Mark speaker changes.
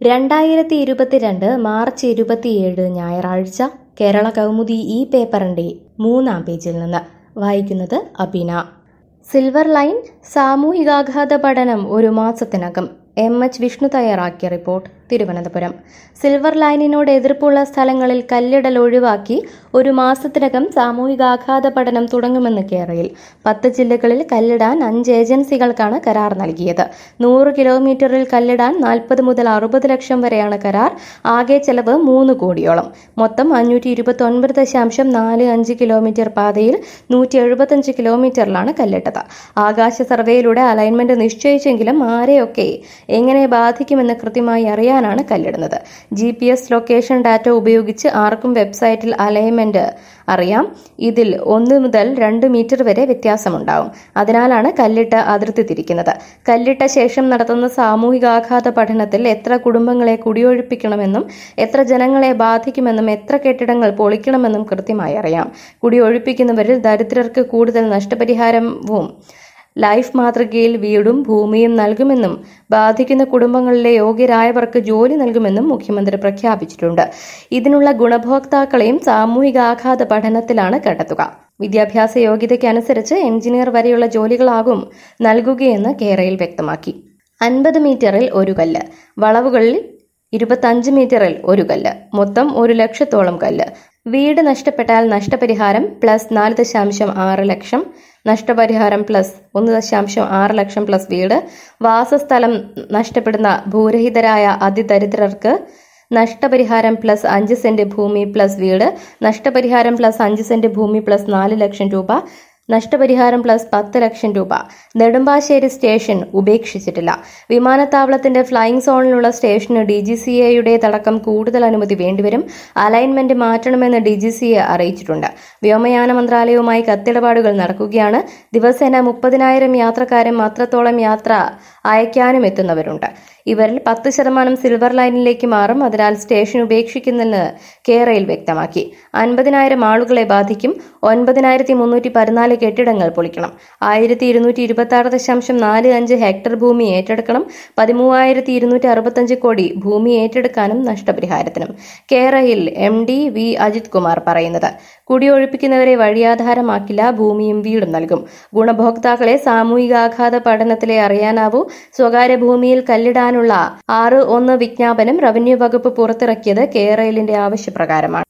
Speaker 1: രണ്ടായിരത്തി ഇരുപത്തിരണ്ട് മാർച്ച് ഇരുപത്തിയേഴ് ഞായറാഴ്ച കേരള കൗമുദി ഈ പേപ്പറിന്റെ മൂന്നാം പേജിൽ നിന്ന് വായിക്കുന്നത് അബിന സിൽവർ ലൈൻ സാമൂഹികാഘാത പഠനം ഒരു മാസത്തിനകം എം എച്ച് വിഷ്ണു തയ്യാറാക്കിയ റിപ്പോർട്ട് തിരുവനന്തപുരം സിൽവർ ലൈനിനോട് എതിർപ്പുള്ള സ്ഥലങ്ങളിൽ കല്ലിടൽ ഒഴിവാക്കി ഒരു മാസത്തിനകം സാമൂഹികാഘാത പഠനം തുടങ്ങുമെന്ന് കേരളയിൽ പത്ത് ജില്ലകളിൽ കല്ലിടാൻ അഞ്ച് ഏജൻസികൾക്കാണ് കരാർ നൽകിയത് നൂറ് കിലോമീറ്ററിൽ കല്ലിടാൻ നാൽപ്പത് മുതൽ അറുപത് ലക്ഷം വരെയാണ് കരാർ ആകെ ചെലവ് മൂന്ന് കോടിയോളം മൊത്തം അഞ്ഞൂറ്റി ഇരുപത്തി ഒൻപത് ദശാംശം നാല് അഞ്ച് കിലോമീറ്റർ പാതയിൽ നൂറ്റി എഴുപത്തഞ്ച് കിലോമീറ്ററിലാണ് കല്ലിട്ടത് ആകാശ സർവേയിലൂടെ അലൈൻമെന്റ് നിശ്ചയിച്ചെങ്കിലും ആരെയൊക്കെ എങ്ങനെ ബാധിക്കുമെന്ന് കൃത്യമായി അറിയാനാണ് കല്ലിടുന്നത് G P S location data ഉപയോഗിച്ച് ആർക്കും വെബ്സൈറ്റിൽ അലൈൻമെന്റ് അറിയാം ഇതിൽ ഒന്ന് മുതൽ രണ്ട് മീറ്റർ വരെ വ്യത്യാസമുണ്ടാവും അതിനാലാണ് കല്ലിട്ട് അതിർത്തി തിരിക്കുന്നത് കല്ലിട്ട ശേഷം നടത്തുന്ന സാമൂഹികാഘാത പഠനത്തിൽ എത്ര കുടുംബങ്ങളെ കുടിയൊഴിപ്പിക്കണമെന്നും എത്ര ജനങ്ങളെ ബാധിക്കുമെന്നും എത്ര കെട്ടിടങ്ങൾ പൊളിക്കണമെന്നും കൃത്യമായി അറിയാം കുടിയൊഴിപ്പിക്കുന്നവരിൽ ദരിദ്രർക്ക് കൂടുതൽ നഷ്ടപരിഹാരവും ലൈഫ് മാതൃകയിൽ വീടും ഭൂമിയും നൽകുമെന്നും ബാധിക്കുന്ന കുടുംബങ്ങളിലെ യോഗ്യരായവർക്ക് ജോലി നൽകുമെന്നും മുഖ്യമന്ത്രി പ്രഖ്യാപിച്ചിട്ടുണ്ട് ഇതിനുള്ള ഗുണഭോക്താക്കളെയും സാമൂഹികാഘാത പഠനത്തിലാണ് കണ്ടെത്തുക വിദ്യാഭ്യാസ യോഗ്യതയ്ക്കനുസരിച്ച് എഞ്ചിനീയർ വരെയുള്ള ജോലികളാകും നൽകുകയെന്ന് കേരയിൽ വ്യക്തമാക്കി അൻപത് മീറ്ററിൽ ഒരു കല്ല് വളവുകളിൽ ഇരുപത്തഞ്ച് മീറ്ററിൽ ഒരു കല്ല് മൊത്തം ഒരു ലക്ഷത്തോളം കല്ല് വീട് നഷ്ടപ്പെട്ടാൽ നഷ്ടപരിഹാരം പ്ലസ് നാല് ദശാംശം ആറ് ലക്ഷം നഷ്ടപരിഹാരം പ്ലസ് ഒന്ന് ദശാംശം ആറ് ലക്ഷം പ്ലസ് വീട് വാസസ്ഥലം നഷ്ടപ്പെടുന്ന ഭൂരഹിതരായ അതിദരിദ്രർക്ക് നഷ്ടപരിഹാരം പ്ലസ് അഞ്ച് സെന്റ് ഭൂമി പ്ലസ് വീട് നഷ്ടപരിഹാരം പ്ലസ് അഞ്ച് സെന്റ് ഭൂമി പ്ലസ് നാല് ലക്ഷം രൂപ നഷ്ടപരിഹാരം പ്ലസ് പത്ത് ലക്ഷം രൂപ നെടുമ്പാശ്ശേരി സ്റ്റേഷൻ ഉപേക്ഷിച്ചിട്ടില്ല വിമാനത്താവളത്തിന്റെ ഫ്ലൈയിംഗ് സോണിലുള്ള സ്റ്റേഷന് ഡി ജി സി എയുടേതടക്കം കൂടുതൽ അനുമതി വേണ്ടിവരും അലൈൻമെന്റ് മാറ്റണമെന്ന് ഡി ജി സി എ അറിയിച്ചിട്ടുണ്ട് വ്യോമയാന മന്ത്രാലയവുമായി കത്തിടപാടുകൾ നടക്കുകയാണ് ദിവസേന മുപ്പതിനായിരം യാത്രക്കാരും അത്രത്തോളം യാത്ര അയക്കാനും എത്തുന്നവരുണ്ട് ഇവരിൽ പത്ത് ശതമാനം സിൽവർ ലൈനിലേക്ക് മാറും അതിനാൽ സ്റ്റേഷൻ ഉപേക്ഷിക്കുന്നെന്ന് കേരയിൽ വ്യക്തമാക്കി അൻപതിനായിരം ആളുകളെ ബാധിക്കും ഒൻപതിനായിരത്തി മുന്നൂറ്റി പതിനാല് കെട്ടിടങ്ങൾ പൊളിക്കണം ആയിരത്തി ഇരുന്നൂറ്റി ഇരുപത്തി ആറ് ദശാംശം നാല് അഞ്ച് ഹെക്ടർ ഭൂമി ഏറ്റെടുക്കണം പതിമൂവായിരത്തി ഇരുന്നൂറ്റി അറുപത്തഞ്ച് കോടി ഭൂമി ഏറ്റെടുക്കാനും നഷ്ടപരിഹാരത്തിനും കേരയിൽ M D V Ajith Kumar പറയുന്നത് കുടിയൊഴിപ്പിക്കുന്നവരെ വഴിയാധാരമാക്കില്ല ഭൂമിയും വീടും നൽകും ഗുണഭോക്താക്കളെ സാമൂഹികാഘാത പഠനത്തിലെ അറിയാനാവൂ സ്വകാര്യ ഭൂമിയിൽ കല്ലിടാനുള്ള ആറ് ഒന്ന് വിജ്ഞാപനം റവന്യൂ വകുപ്പ് പുറത്തിറക്കിയത് കേരളിന്റെ ആവശ്യപ്രകാരമാണ്